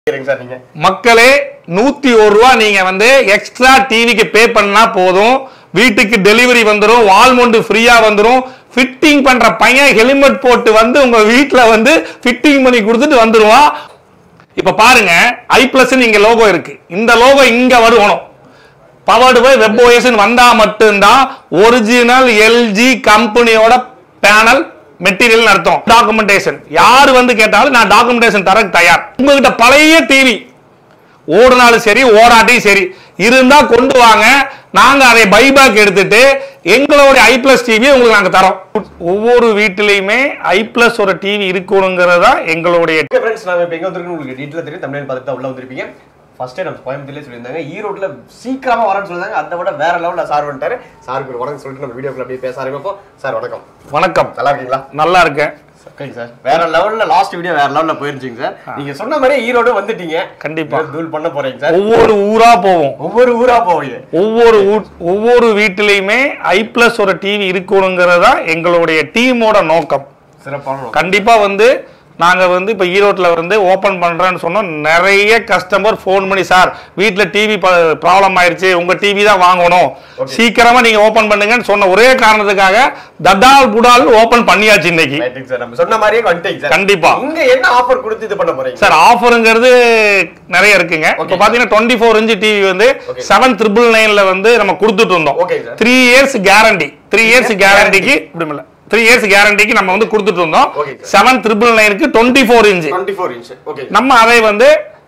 சரிங்க சார் நீங்க மக்களே நூத்தி ஒரு ரூபா நீங்க வந்து எக்ஸ்ட்ரா டிவிக்கு பே பண்ணா போதும் வீட்டுக்கு டெலிவரி வந்துரும் வால்மொண்டு ஃப்ரீயா வந்துரும் ஃபிட்டிங் பண்ற பையன் ஹெல்மெட் போட்டு வந்து உங்க வீட்ல வந்து ஃபிட்டிங் பண்ணி கொடுத்துட்டு வந்துருவான் இப்ப பாருங்க ஐ பிளஸ் இங்க லோகோ இருக்கு இந்த லோகோ இங்க வரணும் பவர்டு பை வெப் ஓஎஸ் வந்தா மட்டும்தான் ஒரிஜினல் எல்ஜி கம்பெனியோட பேனல் மெட்டீரியல் அர்த்தம் டாக்குமெண்டேஷன் யார் வந்து கேட்டாலும் நான் டாக்குமெண்டேஷன் தர தயார் உங்ககிட்ட பழைய டிவி ஓடுனாலும் சரி ஓடாட்டியும் சரி இருந்தா கொண்டு வாங்க நாங்க அதை பைபேக் எடுத்துட்டு எங்களுடைய ஐ பிளஸ் டிவி உங்களுக்கு நாங்க தரோம் ஒவ்வொரு வீட்டிலையுமே ஐ பிளஸ் ஒரு டிவி இருக்கணுங்கிறதா எங்களுடைய ஓகே ஃப்ரெண்ட்ஸ் நாங்க இப்போ எங்க வந்திருக்கோம் உங்களுக்கு டீட்டெயில் தெரியும் தமிழ் பார்த்துட்டு தான் உள்ள வந்திருப்பீங்க ஃபர்ஸ்டே நம்ம கோயம்புத்தூர்லேயே சொல்லியிருந்தாங்க ஈரோட்ல சீக்கிரமா வரேன்னு சொல்லியிருந்தாங்க அதை விட வேற லெவலில் சார் வந்துட்டாரு சாருக்கு ஒரு வணக்கம் சொல்லிட்டு நம்ம வீடியோக்குள்ள அப்படியே பேச ஆரம்பிப்போம் சார் வணக்கம் வணக்கம் நல்லா இருக்கீங்களா நல்லா இருக்கேன் ஓகேங்க சார் வேற லெவல்ல லாஸ்ட் வீடியோ வேற லெவல்ல போயிருச்சுங்க சார் நீங்க சொன்ன மாதிரி ஈரோடு வந்துட்டீங்க கண்டிப்பா. தூள் பண்ண போறீங்க சார் ஒவ்வொரு ஊரா போவோம் ஒவ்வொரு ஊரா போவீங்க ஒவ்வொரு ஊ- ஒவ்வொரு வீட்டிலையுமே ஐ பிளஸ் ஒரு டிவி இருக்கணுங்கிறதா எங்களுடைய டீமோட நோக்கம் சிறப்பான கண்டிப்பா வந்து நாங்க வந்து இப்ப ஈரோட்ல வந்து ஓபன் பண்றேன்னு சொன்னோம் நிறைய கஸ்டமர் ஃபோன் பண்ணி சார் வீட்ல டிவி ப்ராப்ளம் ஆயிருச்சு உங்க டிவி தான் வாங்கணும் சீக்கிரமா நீங்க ஓபன் பண்ணுங்கன்னு சொன்ன ஒரே காரணத்துக்காக தடால் புடால் ஓபன் பண்ணியாச்சு இன்னைக்கு ரைட்டுங்க சார் நம்ம சொன்ன மாதிரியே வந்துட்டீங்க சார் கண்டிப்பா. இங்க என்ன ஆஃபர் கொடுத்து இது பண்ண போறீங்க சார் ஆஃபருங்கிறது நிறைய இருக்குங்க இப்போ பாத்தீங்கன்னா டுவெண்ட்டி ஃபோர் இன்ச் டிவி வந்து Okay. செவன் ட்ரிபிள் நைன்ல வந்து நம்ம கொடுத்துட்டு இருந்தோம் Okay, sir. Three years guarantee three years years கேரண்டிக்கு இப்படி இல்ல த்ரீ இயர்ஸ் கேரண்டிக்கு நம்ம வந்து கொடுத்துட்டு இருந்தோம் Okay, sir. செவன் ட்ரிபிள் நைனுக்கு twenty four inch twenty four inch okay நம்ம அதை வந்து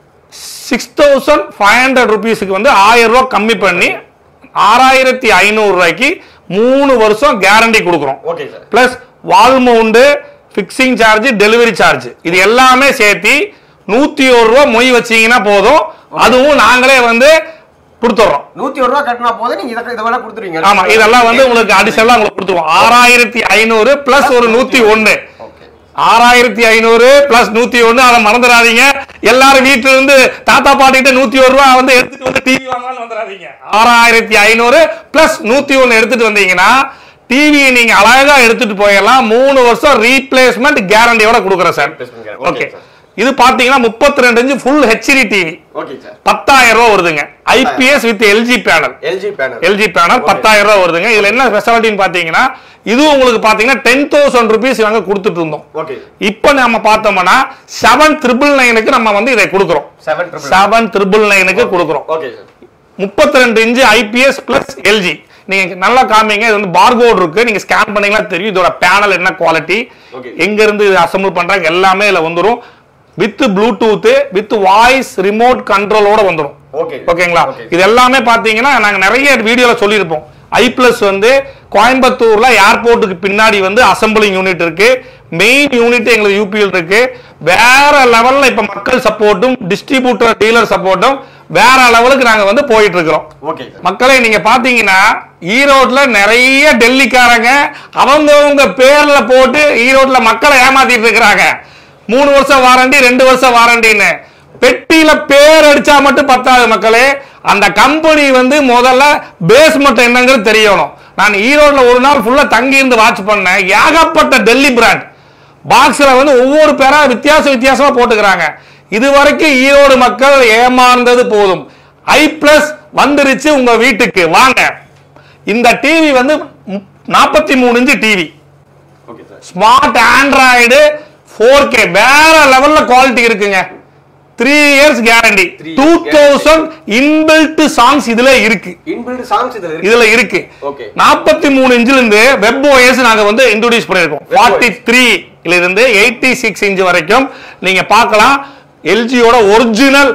சிக்ஸ் தௌசண்ட் ஃபைவ் ஹண்ட்ரட் ருபீஸுக்கு வந்து ஆயிரம் ரூபாய் கம்மி பண்ணி ஆறாயிரத்தி ஐநூறு ரூபாய்க்கு மூணு வருஷம் கேரண்டி கொடுக்குறோம் okay sir plus wall mount fixing charge delivery charge இது எல்லாமே சேர்த்து நூத்தி ஒரு ரூபா மொய் வச்சீங்கன்னா போதும் அதுவும் நாங்களே வந்து கொடுத்துட்றோம் நூத்தி ஒரு ரூபா கட்டினா போதும் நீங்க இதை இதை வேணா கொடுத்துருவீங்க ஆமா இதெல்லாம் வந்து உங்களுக்கு அடிஷனலா உங்களுக்கு கொடுத்துருவோம் ஆறாயிரத்தி ஐநூறு பிளஸ் ஒரு நூத்தி ஒண்ணு ஓகே ஆறாயிரத்தி ஐநூறு பிளஸ் நூத்தி ஒண்ணு அதை மறந்துடாதீங்க எல்லாரும் வீட்டுல இருந்து தாத்தா பாட்டிகிட்ட நூத்தி ஒரு ரூபா வந்து எடுத்துட்டு வந்து டிவி வாங்கலாம்னு வந்துடாதீங்க ஆறாயிரத்தி ஐநூறு பிளஸ் நூத்தி ஒண்ணு எடுத்துட்டு வந்தீங்கன்னா டிவியை நீங்க அழகா எடுத்துட்டு போயிடலாம் மூணு வருஷம் ரீப்ளேஸ்மெண்ட் கேரண்டியோட கொடுக்குறேன் sir Replacement guarantee. Okay Okay, sir. இது பாத்தீங்கன்னா முப்பத்தி ரெண்டு inch full HD TV okay sir பத்தாயிரம் ரூபா வருதுங்க IPS with LG panel LG panel LG panel Okay. பத்தாயிரம் ரூபா வருதுங்க இதுல என்ன ஸ்பெஷாலிட்டின்னு பாத்தீங்கன்னா இது உங்களுக்கு பாத்தீங்கன்னா டென் தௌசண்ட் ருபீஸ் நாங்க கொடுத்துட்டு இருந்தோம் ஓகே இப்போ நம்ம பார்த்தோம்னா செவன் ட்ரிபிள் நைனுக்கு நம்ம வந்து இதை கொடுக்குறோம் செவன் ட்ரிபிள் செவன் ட்ரிபிள் நைனுக்கு கொடுக்குறோம் ஓகே சார் முப்பத்தி ரெண்டு இன்ச்சு ஐபிஎஸ் பிளஸ் எல்ஜி நீங்க நல்லா காமிங்க இது வந்து பார்கோட் இருக்கு நீங்க ஸ்கேன் பண்ணீங்கன்னா தெரியும் இதோட பேனல் என்ன குவாலிட்டி Okay. எங்க இருந்து இது அசம்பிள் பண்றாங்க எல்லாமே இதுல வந்துரும் with Bluetooth with voice remote கண்ட்ரோலோட வந்துரும் ஓகே ஓகேங்களா ஓகே இது எல்லாமே பாத்தீங்கன்னா நாங்க நிறைய வீடியோல சொல்லியிருப்போம் ஐ பிளஸ் வந்து கோயம்புத்தூர்ல ஏர்போர்ட்டுக்கு பின்னாடி வந்து அசம்பிளிங் யூனிட் இருக்கு மெயின் யூனிட் எங்களுக்கு யூபிஎல் இருக்கு வேற லெவல்ல இப்ப மக்கள் சப்போர்ட்டும் டிஸ்ட்ரிபியூட்டர் டீலர் சப்போர்ட்டும் வேற லெவலுக்கு நாங்க வந்து போயிட்டு இருக்கிறோம் ஓகே சார் மக்களே நீங்க பாத்தீங்கன்னா ஈரோட்ல நிறைய டெல்லிக்காரங்க அவங்கவங்க பேர்ல போட்டு ஈரோட்ல மக்களை ஏமாத்திட்டு இருக்கிறாங்க மூணு வருஷம் வாரண்டி ரெண்டு வருஷம் வாரண்டின்னு பெட்டியில பேர் அடிச்சா மட்டும் பத்தாது மக்களே அந்த கம்பெனி வந்து முதல்ல பேஸ்மெண்ட் என்னங்கிறது தெரியணும் நான் ஈரோட்ல ஒரு நாள் ஃபுல்லா தங்கி இருந்து வாட்ச் பண்ணேன் ஏகப்பட்ட டெல்லி பிராண்ட் பாக்ஸ்ல வந்து ஒவ்வொரு பேரா வித்தியாச வித்தியாசமா போட்டுக்கிறாங்க இது வரைக்கும் ஈரோடு மக்கள் ஏமாந்தது போதும் ஐ பிளஸ் வந்துருச்சு உங்க வீட்டுக்கு வாங்க இந்த டிவி வந்து நாற்பத்தி மூணு inch TV okay sir smart Android four K வேற லெவல்ல குவாலிட்டி இருக்குங்க three years guarantee Three two years thousand inbuilt songs இதுல இருக்கு இன்பில்ட் சாங்ஸ் இதுல இருக்கு இதுல இருக்கு Okay. நாற்பத்தி மூணு இன்ச்ல இருந்து வெப் ஓஎஸ் நாங்க வந்து இன்ட்ரோடியூஸ் பண்ணிருக்கோம் Web ஃபார்ட்டி த்ரீ இருந்து எயிட்டி சிக்ஸ் இன்ச் வரைக்கும் நீங்க பார்க்கலாம் எல்ஜியோட ஒரிஜினல்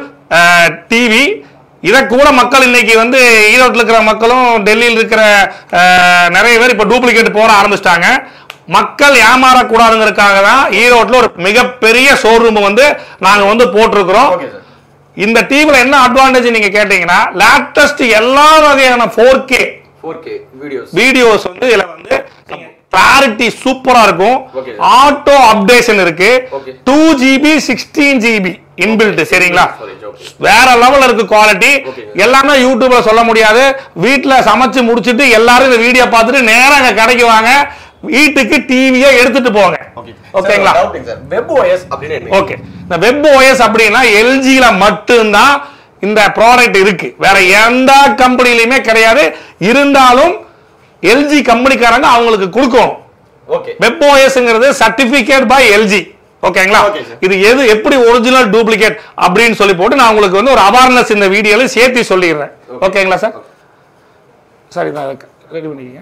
டிவி இதை கூட மக்கள் இன்னைக்கு வந்து ஈரோட்டில் இருக்கிற மக்களும் டெல்லியில் இருக்கிற அஹ், நிறைய பேர் இப்ப டூப்ளிகேட் போட ஆரம்பிச்சிட்டாங்க மக்கள் ஏமாறக்கூடாதுங்கிறதுக்காக தான் ஈரோட்டில் ஒரு மிகப்பெரிய ஷோரூம் வந்து நாங்க வந்து போட்டிருக்கிறோம் ஓகே சார் இந்த டிவில என்ன அட்வான்டேஜ் நீங்க கேட்டீங்கன்னா லேட்டஸ்ட் எல்லா வகையான four K four K videos videos வந்து இதுல வந்து கிளாரிட்டி சூப்பரா இருக்கும் Okay. ஆட்டோ அப்டேஷன் இருக்கு Okay. Two GB sixteen GB inbuilt சரிங்களா Storage, okay. வேற லெவல்ல இருக்கு குவாலிட்டி Okay. எல்லாமே யூடியூப்ல சொல்ல முடியாது வீட்ல சமைச்சு முடிச்சிட்டு எல்லாரும் இந்த வீடியோ பார்த்துட்டு நேரா அங்க கடைக்கு வாங்க வீட்டுக்கு டிவியை எடுத்துட்டு போங்க ஓகே ஓகேங்களா சார் வெப் ஓஎஸ் அப்படின்னு என்ன ஓகே இந்த வெப் ஓஎஸ் அப்படின்னா எல்ஜில மட்டும்தான் இந்த ப்ராடக்ட் இருக்கு வேற எந்த கம்பெனிலையுமே கிடையாது இருந்தாலும் எல்ஜி கம்பெனிக்காரங்க அவங்களுக்கு கொடுக்கணும் ஓகே வெப் ஓஎஸ்ங்கிறது சர்டிபிகேட் பை எல்ஜி ஓகேங்களா Okay, sir. இது எது எப்படி ஒரிஜினல் டூப்ளிகேட் அப்படின்னு சொல்லி போட்டு நான் உங்களுக்கு வந்து ஒரு அவேர்னஸ் இந்த வீடியோல சேர்த்து சொல்லிடுறேன் ஓகேங்களா சார் சரி நான் ரெடி பண்ணிக்கங்க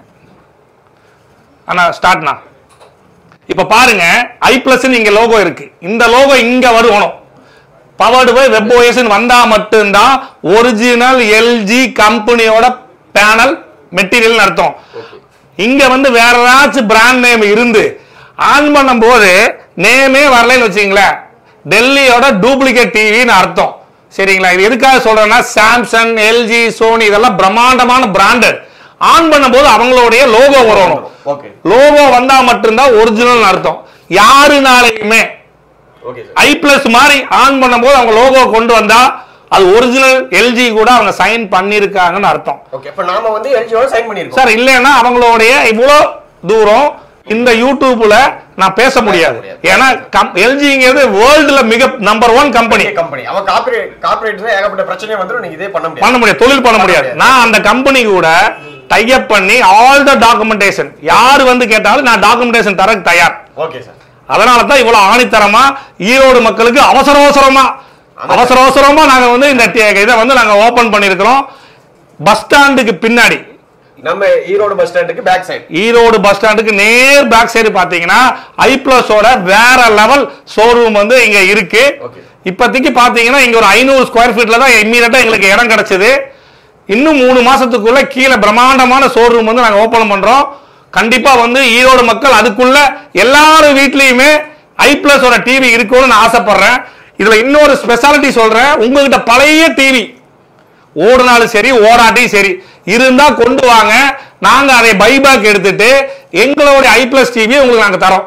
அண்ணா ஸ்டார்ட்ண்ணா இப்ப பாருங்க ஐ பிளஸ் இங்க லோகோ இருக்கு இந்த லோகோ இங்க வரணும் பவர்டு பை வெப் ஓஎஸ் வந்தா மட்டும்தான் ஒரிஜினல் எல்ஜி கம்பெனியோட பேனல் மெட்டீரியல் அர்த்தம் இங்க வந்து வேற ஏதாச்சும் பிராண்ட் நேம் இருந்து ஆன் பண்ணும்போது நேமே வரலன்னு வச்சுங்களேன் டெல்லியோட டூப்ளிகேட் டிவின்னு அர்த்தம் சரிங்களா இது எதுக்காக சொல்றேன்னா சாம்சங் எல்ஜி சோனி இதெல்லாம் பிரம்மாண்டமான பிராண்டட் ஆன் பண்ணும்போது அவங்களுடைய லோகோ வரணும் ஓகே லோகோ வந்தா மட்டும்தான் ஒரிஜினல் அர்த்தம் யாருனாலையுமே ஓகே சார் ஐ பிளஸ் மாதிரி ஆன் பண்ணும்போது அவங்க லோகோ கொண்டு வந்தா அது ஒரிஜினல் எல்ஜி கூட அவங்க சைன் பண்ணிருக்காங்கன்னு அர்த்தம் ஓகே இப்போ நாம வந்து எல்ஜியோட சைன் பண்ணியிருக்கோம் சார் இல்லைன்னா அவங்களுடைய இவ்வளோ தூரம் இந்த யூடியூப்ல நான் பேச முடியாது முடியாது. ஏன்னா எல்ஜிங்கிறது வேர்ல்டுல மிக நம்பர் ஒன் கம்பெனி கம்பெனி அவன் காப்பிரைட் காப்பிரைட் ஏகப்பட்ட பிரச்சனையே வந்துரும் நீங்க இதே பண்ண முடியாது பண்ண முடியாது தொழில் பண்ண முடியாது முடியாது. நான் அந்த கம்பெனி கூட டைப் பண்ணி ஆல் த டாக்குமெண்டேஷன் யார் வந்து கேட்டாலும் நான் டாக்குமெண்டேஷன் தர தயார் ஓகே சார் அதனால தான் இவ்வளவு ஆணித்தரமா ஈரோடு மக்களுக்கு அவசர அவசரமா அவசர அவசரமா நாங்க வந்து இந்த டி- இதை வந்து நாங்க ஓபன் பண்ணிருக்கிறோம் பஸ் ஸ்டாண்டுக்கு பின்னாடி நம்ம ஈரோடு பஸ் ஸ்டாண்டுக்கு பேக் சைடு ஈரோடு பஸ் ஸ்டாண்டுக்கு நேர் பேக் சைடு பாத்தீங்கன்னா ஐ பிளஸோட வேற லெவல் ஷோரூம் வந்து இங்க இருக்கு Okay. இப்போதைக்கு பாத்தீங்கன்னா இங்க ஒரு ஐநூறு ஸ்கொயர் ஃபீட்ல தான் இம்மீடியட்டா எங்களுக்கு இடம் கிடைச்சது இன்னும் மூணு மாசத்துக்குள்ள கீழே பிரம்மாண்டமான ஷோரூம் வந்து நாங்க ஓபன் பண்றோம் கண்டிப்பா வந்து ஈரோடு மக்கள் அதுக்குள்ள எல்லாரும் வீட்லயுமே ஐ பிளஸோட டிவி இருக்கும்னு நான் ஆசைப்படுறேன் இதுல இன்னொரு ஸ்பெஷாலிட்டி சொல்றேன் உங்ககிட்ட பழைய டிவி ஓடுனாலும் சரி ஓடாட்டியும் சரி இருந்தா கொண்டு வாங்க நாங்க அதை பைபேக் எடுத்துட்டு எங்களுடைய ஐ பிளஸ் டிவி உங்களுக்கு நாங்க தரோம்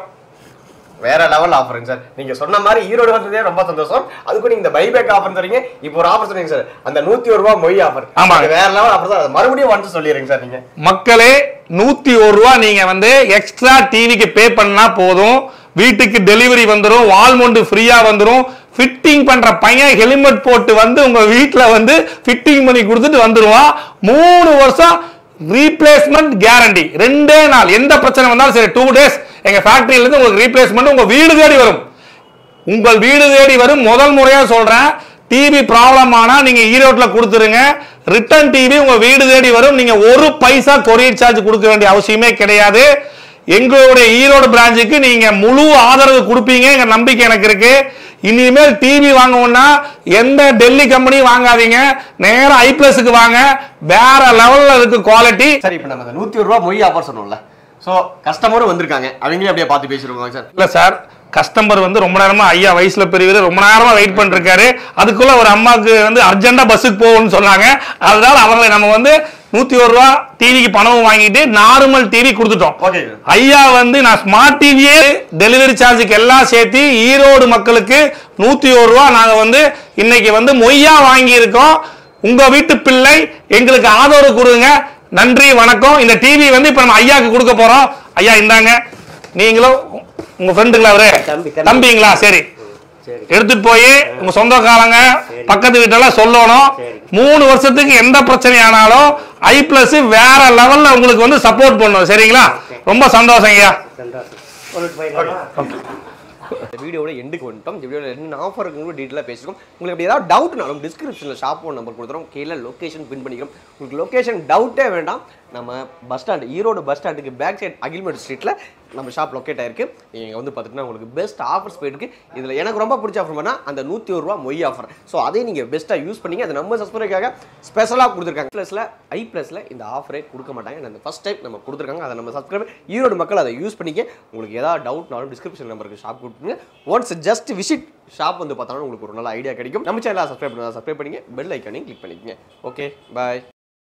வேற லெவல் ஆஃபருங்க சார் நீங்க சொன்ன மாதிரி ஈரோடு வந்ததே ரொம்ப சந்தோஷம் அதுக்கு நீங்க இந்த பைபேக் ஆஃபர் தரீங்க இப்போ ஒரு ஆஃபர் சொன்னீங்க சார் அந்த நூத்தி ஒரு ரூபாய் மொய் ஆஃபர் ஆமாங்க. வேற லெவல் ஆஃபர் தான் அது மறுபடியும் வந்து சொல்லிடுங்க சார் நீங்க மக்களே நூத்தி ஒரு ரூபா நீங்க வந்து எக்ஸ்ட்ரா டிவிக்கு பே பண்ணா போதும் வீட்டுக்கு டெலிவரி வந்துரும் வால்மொண்டு ஃப்ரீயா வந்துரும் ஃபிட்டிங் பண்ற பையன் ஹெல்மெட் போட்டு வந்து உங்க வீட்ல வந்து ஃபிட்டிங் பண்ணி கொடுத்துட்டு வந்துருவான் மூணு வருஷம் ரீப்ளேஸ்மெண்ட் கேரண்டி ரெண்டே நாள் எந்த பிரச்சனை வந்தாலும் சரி டூ டேஸ் எங்க ஃபேக்டரியில இருந்து உங்களுக்கு ரீப்ளேஸ்மெண்ட் உங்க வீடு தேடி வரும் உங்கள் வீடு தேடி வரும் முதல் முறையா சொல்றேன் டிவி ப்ராப்ளம் ஆனா நீங்க ஈரோட்ல கொடுத்துருங்க ரிட்டர்ன் டிவி உங்க வீடு தேடி வரும் நீங்க ஒரு பைசா கொரியர் சார்ஜ் கொடுக்க வேண்டிய அவசியமே கிடையாது எங்களுடைய ஈரோடு பிரான்ச்சுக்கு நீங்க முழு ஆதரவு கொடுப்பீங்க எங்க நம்பிக்கை எனக்கு இருக்கு இனிமேல் டிவி வாங்கணும்னா எந்த டெல்லி கம்பெனி வாங்காதீங்க நேரா ஐ பிளஸுக்கு வாங்க வேற லெவல்ல இருக்கு குவாலிட்டி சரி இப்போ நம்ம அந்த நூத்தி ஒரு ரூபாய் மொய் ஆஃபர் சொன்னோம்ல சோ கஸ்டமரும் வந்திருக்காங்க அவங்களே அப்படியே பார்த்து பேசிருக்கோங்க சார் இல்ல சார் கஸ்டமர் வந்து ரொம்ப நேரமா ஐயா வயசுல பெரியவர் ரொம்ப நேரமா வெயிட் பண்ணிருக்காரு அதுக்குள்ள ஒரு அம்மாவுக்கு வந்து அர்ஜென்டா பஸ்ஸுக்கு போகணும்னு சொன்னாங்க அதனால அவங்களை நம்ம வந்து நூத்தி ஒரு ரூபா டிவிக்கு பணமும் வாங்கிட்டு நார்மல் டிவி கொடுத்துட்டோம் ஓகே ஐயா வந்து நான் ஸ்மார்ட் டிவியே டெலிவரி சார்ஜுக்கு எல்லாம் சேர்த்து ஈரோடு மக்களுக்கு நூத்தி ஒரு ரூபா நாங்க வந்து இன்னைக்கு வந்து மொய்யா வாங்கி இருக்கோம் உங்க வீட்டு பிள்ளை எங்களுக்கு ஆதரவு கொடுங்க நன்றி வணக்கம் இந்த டிவி வந்து இப்ப நம்ம ஐயாக்கு கொடுக்க போறோம் ஐயா இந்தாங்க நீங்களும் உங்க ஃப்ரெண்டுங்களா அவரு தம்பி, தம்பி. தம்பிங்களா சரி சரி எடுத்துட்டு போய் உங்க சொந்தக்காரங்க பக்கத்து வீட்டெல்லாம் சொல்லணும் சரி. மூணு வருஷத்துக்கு எந்த பிரச்சனை ஆனாலும் ஐ பிளஸ் வேற லெவல்ல உங்களுக்கு வந்து சப்போர்ட் பண்ணும் சரிங்களா ரொம்ப சந்தோஷம் ஐயா சந்தோஷம் சொல்லிட்டு போயிடலாமா இந்த வீடியோட எண்டுக்கு வந்துட்டோம் இந்த வீடியோவில் என்ன ஆஃபர் இருக்குன்னு டீட்டெயிலாக பேசிருக்கோம் உங்களுக்கு அப்படி ஏதாவது டவுட்னாலும் டிஸ்கிரிப்ஷனில் ஷாப் ஃபோன் நம்பர் கொடுத்துறோம் கீழே லொக்கேஷன் பின் பண்ணிக்கிறோம் உங்களுக்கு லொக்கேஷன் டவுட்டே வேண்டாம் நம்ம பஸ் ஸ்டாண்ட் ஈரோடு பஸ் ஸ்டாண்டுக்கு பேக் சைட் அகில்மேட் ஸ்ட்ரீட்டில் நம்ம ஷாப் லொக்கேட் ஆயிருக்கு நீங்கள் வந்து பார்த்துட்டுனா உங்களுக்கு பெஸ்ட் ஆஃபர்ஸ் போயிருக்கு இதில் எனக்கு ரொம்ப பிடிச்ச ஆஃபர் பண்ணால் அந்த நூற்றி ஒரு ரூபா மொய் ஆஃபர் ஸோ அதை நீங்கள் பெஸ்ட்டாக யூஸ் பண்ணீங்க அது நம்ம சப்ஸ்கிரைக்காக ஸ்பெஷலாக கொடுத்துருக்காங்க ப்ளஸில் ஐ ப்ளஸில் இந்த ஆஃபரே கொடுக்க மாட்டாங்க அந்த ஃபஸ்ட் டைம் நம்ம கொடுத்துருக்காங்க அதை நம்ம சப்ஸ்கிரைபர் ஈரோடு மக்கள் அதை யூஸ் பண்ணிக்க உங்களுக்கு ஏதாவது டவுட்னாலும் டிஸ்கிரிப்ஷன் நம்பருக்கு ஷாப் கொடுத்துருங்க ஒன்ஸ் ஜஸ்ட் விசிட் ஷாப் வந்து பார்த்தாலும் உங்களுக்கு ஒரு நல்ல ஐடியா கிடைக்கும் நம்ம சேனலை சப்ஸ்கிரைப் பண்ணால் சப்ஸ்கிரைப் பண்ணிங்க பெல் ஐக்கானையும் கிளிக் பண்ணிக்கங்க ஓகே பாய்